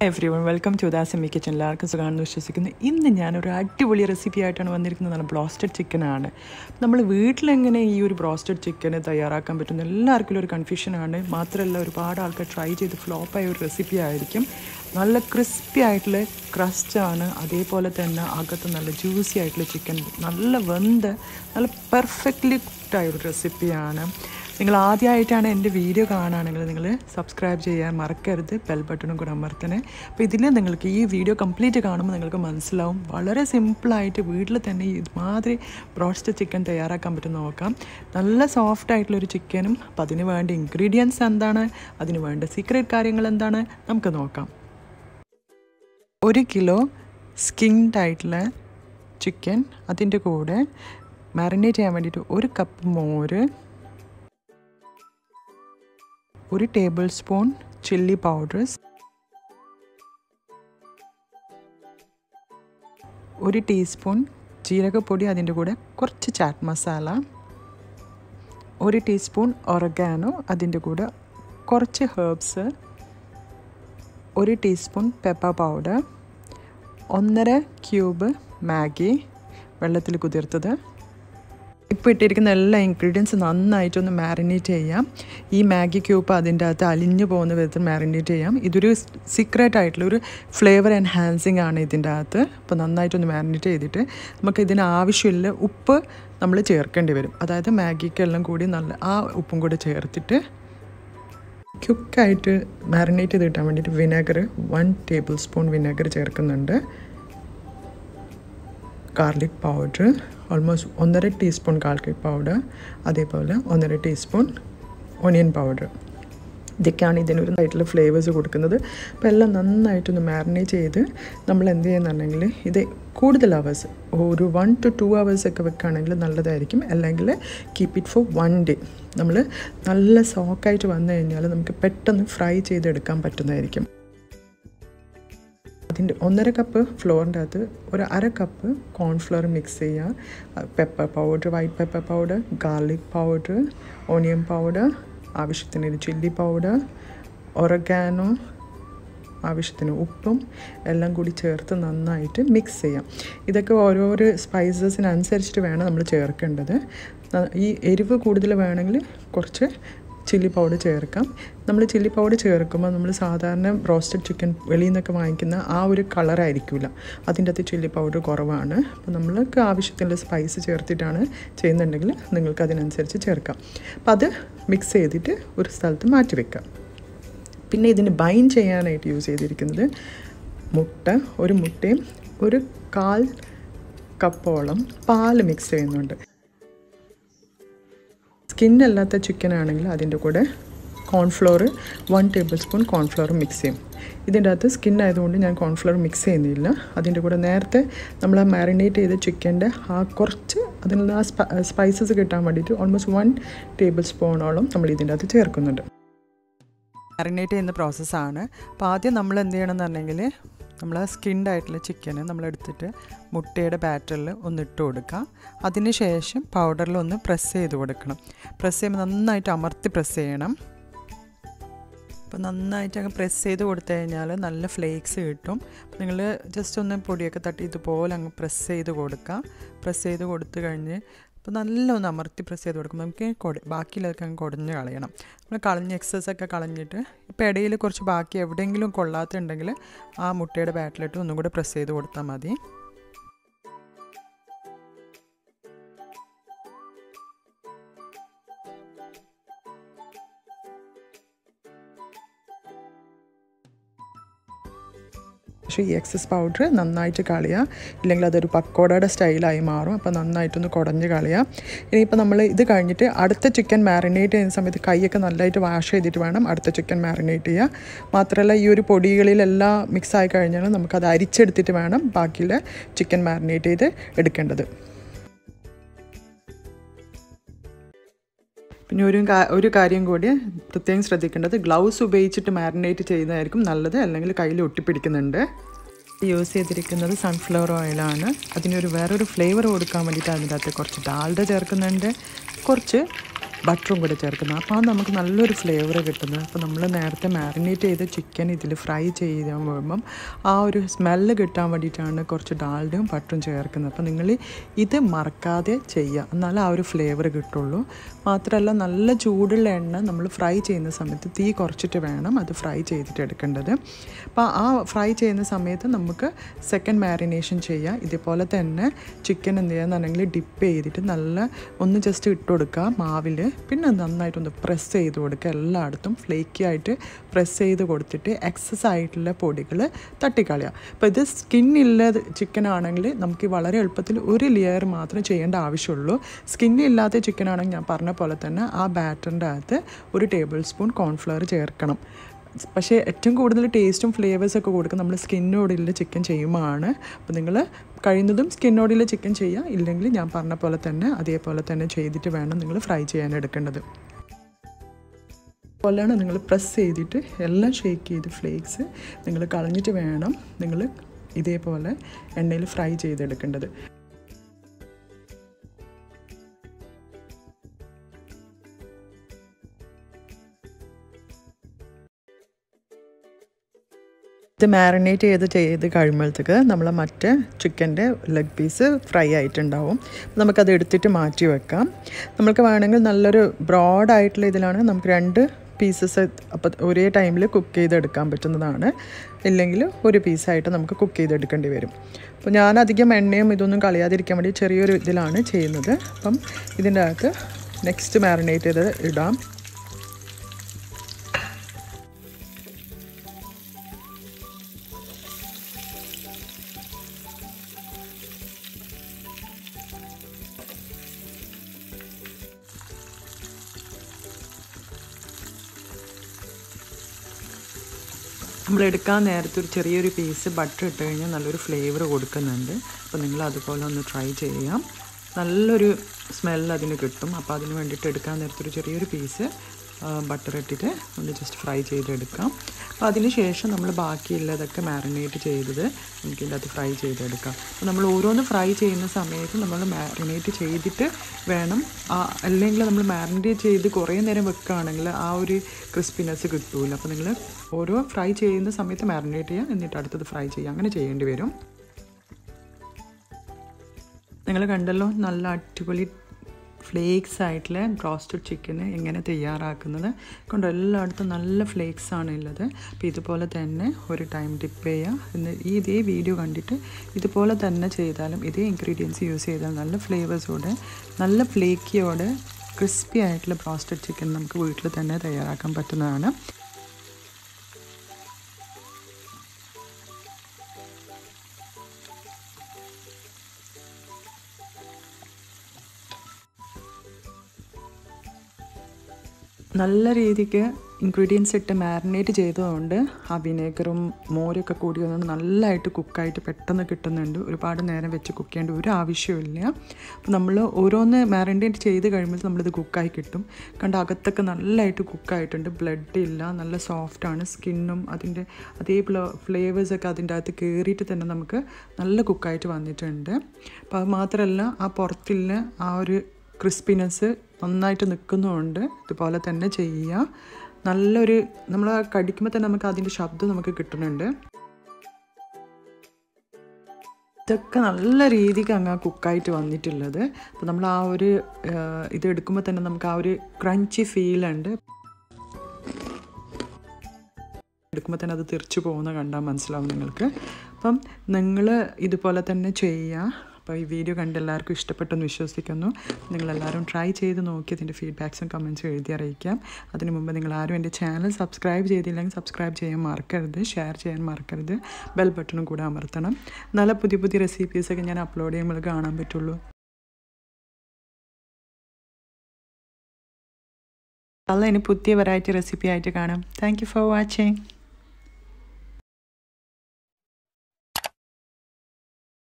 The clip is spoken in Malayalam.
every everyone welcome to Dasami kitchen എല്ലാവർക്കും സുഖമാണെന്ന് വിശ്വസിക്കുന്നു ഇന്ന് ഞാനൊരു അടിപൊളി റെസിപ്പി ആയിട്ടാണ് വന്നിരിക്കുന്നത് ബ്രോസ്റ്റഡ് ചിക്കനാണ് നമ്മൾ വീട്ടിലെങ്ങനെ ഈ ഒരു ബ്രോസ്റ്റഡ് ചിക്കന് തയ്യാറാക്കാൻ പറ്റുന്ന എല്ലാവർക്കും ഒരു കൺഫ്യൂഷനാണ് മാത്രമല്ല ഒരുപാട് ആൾക്കാർ ട്രൈ ചെയ്ത് ഫ്ലോപ്പായ ഒരു റെസിപ്പി ആയിരിക്കും നല്ല ക്രിസ്പി ആയിട്ടുള്ള ക്രസ്റ്റാണ് അതേപോലെ തന്നെ അകത്ത് നല്ല ജ്യൂസി ആയിട്ടുള്ള ചിക്കൻ നല്ല വെന്ത് നല്ല പെർഫെക്റ്റ്ലി കുക്ക്ഡായ ഒരു റെസിപ്പിയാണ് നിങ്ങൾ ആദ്യമായിട്ടാണ് എൻ്റെ വീഡിയോ കാണുകയാണെങ്കിൽ നിങ്ങൾ സബ്സ്ക്രൈബ് ചെയ്യാൻ മറക്കരുത് ബെൽ ബട്ടണും കൂടെ അമർത്തണേ അപ്പോൾ ഇതിൽ നിങ്ങൾക്ക് ഈ വീഡിയോ കംപ്ലീറ്റ് കാണുമ്പോൾ നിങ്ങൾക്ക് മനസ്സിലാവും വളരെ സിമ്പിളായിട്ട് വീട്ടിൽ തന്നെ ഇതുമാതിരി ബ്രോസ്റ്റ് ചിക്കൻ തയ്യാറാക്കാൻ പറ്റും നോക്കാം നല്ല സോഫ്റ്റ് ആയിട്ടുള്ളൊരു ചിക്കനും അപ്പോൾ അതിന് വേണ്ട ഇൻഗ്രീഡിയൻസ് എന്താണ് അതിന് വേണ്ട സീക്രട്ട് കാര്യങ്ങൾ എന്താണ് നമുക്ക് നോക്കാം ഒരു കിലോ സ്കിൻഡ് ആയിട്ടുള്ള ചിക്കൻ അതിൻ്റെ കൂടെ മാരിനേറ്റ് ചെയ്യാൻ വേണ്ടിയിട്ട് ഒരു കപ്പ് മോര് ഒരു ടേബിൾ സ്പൂൺ ചില്ലി പൗഡേഴ്സ് ഒരു ടീസ്പൂൺ ജീരകപ്പൊടി അതിൻ്റെ കൂടെ കുറച്ച് ചാറ്റ് മസാല ഒരു ടീസ്പൂൺ ഒറഗാനോ അതിൻ്റെ കൂടെ കുറച്ച് ഹേർബ്സ് ഒരു ടീസ്പൂൺ പെപ്പർ പൗഡർ ഒന്നര ക്യൂബ് മാഗി വെള്ളത്തിൽ കുതിർത്തത് ഇപ്പോൾ ഇട്ടിരിക്കുന്ന എല്ലാ ഇൻഗ്രീഡിയൻസ് നന്നായിട്ടൊന്ന് മാരിനേറ്റ് ചെയ്യാം ഈ മാഗി ക്യൂബ് അതിൻ്റെ അകത്ത് അലിഞ്ഞു പോകുന്ന വിധത്തിൽ മാരിനേറ്റ് ചെയ്യാം ഇതൊരു സീക്രട്ട് ആയിട്ടുള്ള ഒരു ഫ്ലേവർ എൻഹാൻസിങ് ആണ് ഇതിൻ്റെ അകത്ത് അപ്പോൾ നന്നായിട്ടൊന്ന് മാരിനേറ്റ് ചെയ്തിട്ട് നമുക്ക് ഇതിന് ആവശ്യമില്ല ഉപ്പ് നമ്മൾ ചേർക്കേണ്ടി വരും അതായത് മാഗിക്കെല്ലാം കൂടി നല്ല ആ ഉപ്പും കൂടി ചേർത്തിട്ട് ക്യുക്കായിട്ട് മാരിനേറ്റ് ചെയ്ത് കിട്ടാൻ വേണ്ടിയിട്ട് vinegar one tablespoon vinegar ചേർക്കുന്നുണ്ട് ഗാർലിക് പൗഡർ ഓൾമോസ്റ്റ് ഒന്നര ടീസ്പൂൺ ഗാർലിക് പൗഡർ അതേപോലെ ഒന്നര ടീസ്പൂൺ ഒനിയൻ പൗഡർ ഇതൊക്കെയാണ് ഇതിനൊരു ആയിട്ടുള്ള ഫ്ലേവേഴ്സ് കൊടുക്കുന്നത് അപ്പോൾ എല്ലാം നന്നായിട്ടൊന്ന് മാരിനേറ്റ് ചെയ്ത് നമ്മൾ എന്ത് ചെയ്യുന്നുണ്ടെങ്കിൽ ഇത് കൂടുതൽ അവേഴ്സ് ഒരു വൺ ടു ടു അവേഴ്സ് ഒക്കെ വെക്കുകയാണെങ്കിൽ നല്ലതായിരിക്കും അല്ലെങ്കിൽ keep it for one day നമ്മൾ നല്ല സോക്കായിട്ട് വന്നു കഴിഞ്ഞാൽ നമുക്ക് പെട്ടെന്ന് ഫ്രൈ ചെയ്തെടുക്കാൻ പറ്റുന്നതായിരിക്കും അതിൻ്റെ ഒന്നര കപ്പ് ഫ്ലോറിൻ്റെ അകത്ത് ഒരു അര കപ്പ് കോൺഫ്ലവർ മിക്സ് ചെയ്യുക pepper powder white pepper powder garlic powder onion powder ആവശ്യത്തിന് ഒരു ചില്ലി പൗഡർ ഒറഗാനോ ആവശ്യത്തിന് ഉപ്പും എല്ലാം കൂടി ചേർത്ത് നന്നായിട്ട് മിക്സ് ചെയ്യാം ഇതൊക്കെ ഓരോരോ സ്പൈസസിനനുസരിച്ചിട്ട് വേണം നമ്മൾ ചേർക്കേണ്ടത് ഈ എരിവ് കൂടുതൽ വേണമെങ്കിൽ കുറച്ച് ചില്ലി പൗഡർ ചേർക്കാം നമ്മൾ ചില്ലി പൗഡർ ചേർക്കുമ്പോൾ നമ്മൾ സാധാരണ ബ്രോസ്റ്റഡ് ചിക്കൻ വെളിയിൽ നിന്നൊക്കെ വാങ്ങിക്കുന്ന ആ ഒരു കളറായിരിക്കില്ല അതിൻ്റെ അകത്ത് ചില്ലി പൗഡർ കുറവാണ് അപ്പോൾ നമ്മൾക്ക് ആവശ്യത്തിനുള്ള സ്പൈസ് ചേർത്തിട്ടാണ് ചെയ്യുന്നുണ്ടെങ്കിൽ നിങ്ങൾക്ക് അതിനനുസരിച്ച് ചേർക്കാം അപ്പോൾ അത് മിക്സ് ചെയ്തിട്ട് ഒരു സ്ഥലത്ത് മാറ്റി വെക്കാം പിന്നെ ഇതിന് ബൈൻ ചെയ്യാനായിട്ട് യൂസ് ചെയ്തിരിക്കുന്നത് മുട്ട ഒരു മുട്ടയും ഒരു കാൽ കപ്പോളം പാൽ മിക്സ് ചെയ്യുന്നുണ്ട് സ്കിന്നല്ലാത്ത ചിക്കൻ ആണെങ്കിൽ അതിൻ്റെ കൂടെ cornflour one tablespoon cornflour mix ചെയ്യും ഇതിൻ്റെ അകത്ത് സ്കിൻ ആയതുകൊണ്ട് ഞാൻ കോൺഫ്ലോർ മിക്സ് ചെയ്യുന്നില്ല അതിൻ്റെ കൂടെ നേരത്തെ നമ്മൾ ആ മാരിനേറ്റ് ചെയ്ത ചിക്കൻ്റെ ആ കുറച്ച് അതിൽ നിന്ന് ആ സ്പൈസസ് കിട്ടാൻ വേണ്ടിയിട്ട് ഓൾമോസ്റ്റ് വൺ ടേബിൾ സ്പൂണോളം നമ്മൾ ഇതിൻ്റെ അകത്ത് ചേർക്കുന്നുണ്ട് മാരിനേറ്റ് ചെയ്യുന്ന പ്രോസസ്സാണ് അപ്പോൾ ആദ്യം നമ്മൾ എന്ത് ചെയ്യണം എന്ന് പറഞ്ഞെങ്കിൽ നമ്മൾ സ്കിൻഡ് ആയിട്ടുള്ള ചിക്കന് നമ്മളെടുത്തിട്ട് മുട്ടയുടെ ബാറ്ററിൽ ഒന്ന് ഇട്ട് കൊടുക്കുക അതിന് ശേഷം പൗഡറിൽ ഒന്ന് പ്രസ് ചെയ്ത് കൊടുക്കണം പ്രസ് ചെയ്യുമ്പോൾ നന്നായിട്ട് അമർത്തി പ്രസ് ചെയ്യണം അപ്പോൾ നന്നായിട്ട് അങ്ങ് പ്രസ് ചെയ്ത് കൊടുത്തു കഴിഞ്ഞാൽ നല്ല ഫ്ലേക്സ് കിട്ടും നിങ്ങൾ ജസ്റ്റ് ഒന്ന് പൊടിയൊക്കെ തട്ടി ഇതുപോലെ അങ്ങ് പ്രസ് ചെയ്ത് കൊടുക്കുക പ്രസ് ചെയ്ത് കൊടുത്തു കഴിഞ്ഞ് അപ്പോൾ നല്ല ഒന്ന് അമർത്തി പ്രസ് ചെയ്ത് കൊടുക്കുമ്പോൾ നമുക്ക് കൊട ബാക്കിയുള്ളതൊക്കെ അങ്ങ് കുടഞ്ഞ് കളയണം നമ്മൾ കളഞ്ഞ് എക്സസ് ഒക്കെ കളഞ്ഞിട്ട് ഇപ്പോൾ ഇടയിൽ കുറച്ച് ബാക്കി എവിടെയെങ്കിലും കൊള്ളാത്തുണ്ടെങ്കിൽ ആ മുട്ടയുടെ ബാറ്റിലിട്ട് ഒന്നും കൂടെ പ്രസ് ചെയ്ത് കൊടുത്താൽ മതി പക്ഷേ ഈ എക്സസ് പൗഡർ നന്നായിട്ട് കളയുക ഇല്ലെങ്കിൽ അതൊരു പക്കോടയുടെ സ്റ്റൈലായി മാറും അപ്പോൾ നന്നായിട്ടൊന്ന് കുടഞ്ഞ് കളയുക ഇനിയിപ്പോൾ നമ്മൾ ഇത് കഴിഞ്ഞിട്ട് അടുത്ത ചിക്കൻ മാരിനേറ്റ് ചെയ്യുന്ന സമയത്ത് കൈയൊക്കെ നല്ലതായിട്ട് വാഷ് ചെയ്തിട്ട് വേണം അടുത്ത ചിക്കൻ മാരിനേറ്റ് ചെയ്യുക മാത്രമല്ല ഈ ഒരു പൊടികളിലെല്ലാം മിക്സ് ആയി കഴിഞ്ഞാൽ നമുക്കത് അരിച്ചെടുത്തിട്ട് വേണം ബാക്കിയുള്ള ചിക്കൻ മാരിനേറ്റ് ചെയ്ത് എടുക്കേണ്ടത് പിന്നെ ഒരു ഒരു കാര്യം കൂടി പ്രത്യേകം ശ്രദ്ധിക്കേണ്ടത് ഗ്ലൗസ് ഉപയോഗിച്ചിട്ട് മാരിനേറ്റ് ചെയ്യുന്നതായിരിക്കും നല്ലത് അല്ലെങ്കിൽ കയ്യിൽ ഒട്ടിപ്പിടിക്കുന്നുണ്ട് യൂസ് ചെയ്തിരിക്കുന്നത് സൺഫ്ലവർ ഓയിലാണ് അതിനൊരു വേറൊരു ഫ്ലേവർ കൊടുക്കാൻ വേണ്ടിയിട്ട് അതിൻ്റെ അകത്ത് കുറച്ച് ഡാൽഡ ചേർക്കുന്നുണ്ട് കുറച്ച് ബട്ടറും കൂടെ ചേർക്കുന്നത് അപ്പോൾ അത് നമുക്ക് നല്ലൊരു ഫ്ലേവർ കിട്ടുന്നത് അപ്പോൾ നമ്മൾ നേരത്തെ മാരിനേറ്റ് ചെയ്ത ചിക്കൻ ഇതിൽ ഫ്രൈ ചെയ്യാൻ പോകുമ്പം ആ ഒരു സ്മെല്ല് കിട്ടാൻ വേണ്ടിയിട്ടാണ് കുറച്ച് ഡാൽഡയും ബട്ടറും ചേർക്കുന്നത് അപ്പോൾ നിങ്ങൾ ഇത് മറക്കാതെ ചെയ്യുക എന്നാലേ ആ ഒരു ഫ്ലേവർ കിട്ടുള്ളൂ മാത്രമല്ല നല്ല ചൂടുള്ള എണ്ണ നമ്മൾ ഫ്രൈ ചെയ്യുന്ന സമയത്ത് തീ കുറച്ചിട്ട് വേണം അത് ഫ്രൈ ചെയ്തിട്ട് എടുക്കേണ്ടത് അപ്പോൾ ആ ഫ്രൈ ചെയ്യുന്ന സമയത്ത് നമുക്ക് സെക്കൻഡ് മാരിനേഷൻ ചെയ്യാം ഇതേപോലെ തന്നെ ചിക്കൻ എന്ത് ചെയ്യാന്നുണ്ടെങ്കിൽ ഡിപ്പ് ചെയ്തിട്ട് നല്ല ഒന്ന് ജസ്റ്റ് ഇട്ട് കൊടുക്കുക മാവിൽ പിന്നെ നന്നായിട്ടൊന്ന് പ്രസ് ചെയ്ത് കൊടുക്കുക എല്ലായിടത്തും ഫ്ലേക്കി ആയിട്ട് പ്രസ് ചെയ്ത് കൊടുത്തിട്ട് എക്സസ് ആയിട്ടുള്ള പൊടികൾ തട്ടിക്കളയുക അപ്പോൾ ഇത് സ്കിന്നില്ല ചിക്കൻ ആണെങ്കിൽ നമുക്ക് വളരെ എളുപ്പത്തിൽ ഒരു ലെയർ മാത്രം ചെയ്യേണ്ട ആവശ്യമുള്ളൂ സ്കിന്നില്ലാത്ത ചിക്കൻ ആണെങ്കിൽ ഞാൻ പറഞ്ഞ പോലെ തന്നെ ആ ബാറ്ററിൻ്റെ അകത്ത് ഒരു ടേബിൾ സ്പൂൺ കോൺഫ്ലവർ ചേർക്കണം പക്ഷേ ഏറ്റവും കൂടുതൽ ടേസ്റ്റും ഫ്ലേവേഴ്സും ഒക്കെ കൊടുക്കുക നമ്മൾ സ്കിന്നോടില്ല ചിക്കൻ ചെയ്യുമ്പോഴാണ് അപ്പോൾ നിങ്ങൾ കഴിയുന്നതും സ്കിന്നോടില്ല ചിക്കൻ ചെയ്യുക ഇല്ലെങ്കിൽ ഞാൻ പറഞ്ഞ പോലെ തന്നെ അതേപോലെ തന്നെ ചെയ്തിട്ട് വേണം നിങ്ങൾ ഫ്രൈ ചെയ്യാൻ എടുക്കേണ്ടത് പോലെയാണ് നിങ്ങൾ പ്രസ് ചെയ്തിട്ട് എല്ലാം ഷേക്ക് ചെയ്ത് ഫ്ലേക്സ് നിങ്ങൾ കളഞ്ഞിട്ട് വേണം നിങ്ങൾ ഇതേപോലെ എണ്ണയിൽ ഫ്രൈ ചെയ്തെടുക്കേണ്ടത് ഇത് മാറിനേറ്റ് ചെയ്ത് ചെയ്ത് കഴിയുമ്പോഴത്തേക്ക് നമ്മൾ മറ്റേ ചിക്കൻ്റെ ലെഗ് പീസ് ഫ്രൈ ആയിട്ടുണ്ടാവും നമുക്കത് എടുത്തിട്ട് മാറ്റി വെക്കാം നമുക്ക് വേണമെങ്കിൽ നല്ലൊരു ബ്രോഡായിട്ടുള്ള ഇതിലാണ് നമുക്ക് രണ്ട് പീസസ് അപ്പം ഒരേ ടൈമിൽ കുക്ക് ചെയ്തെടുക്കാൻ പറ്റുന്നതാണ് ഇല്ലെങ്കിൽ ഒരു പീസായിട്ട് നമുക്ക് കുക്ക് ചെയ്തെടുക്കേണ്ടി വരും അപ്പോൾ ഞാൻ അധികം എണ്ണയും ഇതൊന്നും കളയാതിരിക്കാൻ വേണ്ടി ചെറിയൊരു ഇതിലാണ് ചെയ്യുന്നത് അപ്പം ഇതിൻ്റെ അകത്ത് നെക്സ്റ്റ് മാറിനേറ്റ് ചെയ്ത് ഇടാം നമ്മൾ എടുക്കാൻ നേരത്തെ ഒരു ചെറിയൊരു പീസ് ബട്ടർ ഇട്ട് കഴിഞ്ഞാൽ നല്ലൊരു ഫ്ലേവർ കൊടുക്കുന്നുണ്ട് അപ്പോൾ നിങ്ങൾ അതുപോലെ ഒന്ന് ട്രൈ ചെയ്യാം നല്ലൊരു സ്മെല്ല് അതിന് കിട്ടും അപ്പോൾ അതിന് വേണ്ടിയിട്ട് എടുക്കാൻ നേരത്തെ ഒരു ചെറിയൊരു പീസ് ബട്ടർ ഇട്ടിട്ട് ഒന്ന് ജസ്റ്റ് ഫ്രൈ ചെയ്തെടുക്കാം അപ്പോൾ അതിന് ശേഷം നമ്മൾ ബാക്കിയുള്ളതൊക്കെ മാറിനേറ്റ് ചെയ്തത് നമുക്ക് ഇതിൻ്റെ അകത്ത് ഫ്രൈ ചെയ്തെടുക്കാം അപ്പോൾ നമ്മൾ ഓരോന്ന് ഫ്രൈ ചെയ്യുന്ന സമയത്ത് നമ്മൾ മാറിനേറ്റ് ചെയ്തിട്ട് വേണം അല്ലെങ്കിൽ നമ്മൾ മാറിനേറ്റ് ചെയ്ത് കുറേ നേരം വെക്കുകയാണെങ്കിൽ ആ ഒരു ക്രിസ്പിനെസ് കിട്ടൂല അപ്പോൾ നിങ്ങൾ ഓരോ ഫ്രൈ ചെയ്യുന്ന സമയത്ത് മാറിനേറ്റ് ചെയ്യുക എന്നിട്ട് അടുത്തത് ഫ്രൈ ചെയ്യുക അങ്ങനെ ചെയ്യേണ്ടി വരും നിങ്ങൾ കണ്ടല്ലോ നല്ല അടിപൊളി ഫ്ലേക്സ് ആയിട്ടുള്ള ബ്രോസ്റ്റഡ് ചിക്കന് എങ്ങനെ തയ്യാറാക്കുന്നത് കൊണ്ട് എല്ലായിടത്തും നല്ല ഫ്ലേക്സ് ആണ് ഉള്ളത് അപ്പോൾ ഇതുപോലെ തന്നെ ഒരു ടൈം ഡിപ്പ് ചെയ്യുക എന്ന് ഈ ഇതേ വീഡിയോ കണ്ടിട്ട് ഇതുപോലെ തന്നെ ചെയ്താലും ഇതേ ഇൻഗ്രീഡിയൻസ് യൂസ് ചെയ്താൽ നല്ല ഫ്ലേവേഴ്സോടെ നല്ല ഫ്ലേക്കിയോടെ ക്രിസ്പി ആയിട്ടുള്ള ബ്രോസ്റ്റഡ് ചിക്കൻ നമുക്ക് വീട്ടിൽ തന്നെ തയ്യാറാക്കാൻ പറ്റുന്നതാണ് നല്ല രീതിക്ക് ഇൻഗ്രീഡിയൻസ് ഇട്ട് മാരിനേറ്റ് ചെയ്തതുകൊണ്ട് ആ വിനേഗറും മോരൊക്കെ കൂടി വന്നുകൊണ്ട് നല്ലതായിട്ട് കുക്കായിട്ട് പെട്ടെന്ന് കിട്ടുന്നുണ്ട് ഒരുപാട് നേരം വെച്ച് കുക്ക് ചെയ്യേണ്ട ഒരു ആവശ്യമില്ല അപ്പോൾ നമ്മൾ ഓരോന്ന് മാരിനേറ്റ് ചെയ്ത് കഴിയുമ്പോൾ നമ്മളിത് കുക്കായി കിട്ടും കണ്ട അകത്തൊക്കെ നല്ലതായിട്ട് കുക്കായിട്ടുണ്ട് ബ്ലഡ് ഇല്ല നല്ല സോഫ്റ്റാണ് സ്കിന്നും അതിൻ്റെ അതേ ഫ്ലേവേഴ്സൊക്കെ അതിൻ്റെ അകത്ത് കയറിയിട്ട് തന്നെ നമുക്ക് നല്ല കുക്കായിട്ട് വന്നിട്ടുണ്ട് അപ്പോൾ അത് മാത്രമല്ല ആ പുറത്തില്ല ആ ഒരു ക്രിസ്പിനെസ് നന്നായിട്ട് നിൽക്കുന്നുണ്ട് ഇതുപോലെ തന്നെ ചെയ്യുക നല്ലൊരു നമ്മൾ കടിക്കുമ്പോൾ തന്നെ നമുക്ക് അതിൻ്റെ ശബ്ദം നമുക്ക് കിട്ടുന്നുണ്ട് ഇതൊക്കെ നല്ല രീതിക്ക് അങ്ങ് കുക്കായിട്ട് വന്നിട്ടുള്ളത് അപ്പോൾ നമ്മൾ ആ ഒരു ഇത് എടുക്കുമ്പോൾ തന്നെ നമുക്ക് ആ ഒരു ക്രഞ്ചി ഫീലുണ്ട് എടുക്കുമ്പോൾ തന്നെ അത് തിരിച്ചു പോകുന്ന കണ്ടാൽ മനസ്സിലാവും നിങ്ങൾക്ക് അപ്പം നിങ്ങൾ ഇതുപോലെ തന്നെ ചെയ്യുക അപ്പോൾ ഈ വീഡിയോ കണ്ട് എല്ലാവർക്കും ഇഷ്ടപ്പെട്ടെന്ന് വിശ്വസിക്കുന്നു നിങ്ങളെല്ലാവരും ട്രൈ ചെയ്ത് നോക്കി അതിൻ്റെ ഫീഡ്ബാക്സും കമൻസും എഴുതി അറിയിക്കാം അതിന് മുമ്പ് നിങ്ങൾ ആരും എൻ്റെ ചാനൽ സബ്സ്ക്രൈബ് ചെയ്തില്ലെങ്കിൽ സബ്സ്ക്രൈബ് ചെയ്യാൻ മറക്കരുത് ഷെയർ ചെയ്യാൻ മറക്കരുത് ബെൽ ബട്ടണും കൂടെ അമർത്തണം നല്ല പുതിയ പുതിയ റെസിപ്പീസൊക്കെ ഞാൻ അപ്ലോഡ് ചെയ്യുമ്പോൾ കാണാൻ പറ്റുള്ളൂ അല്ല ഇനി പുതിയ വെറൈറ്റി റെസിപ്പി ആയിട്ട് കാണാം താങ്ക് യു ഫോർ വാച്ചിങ്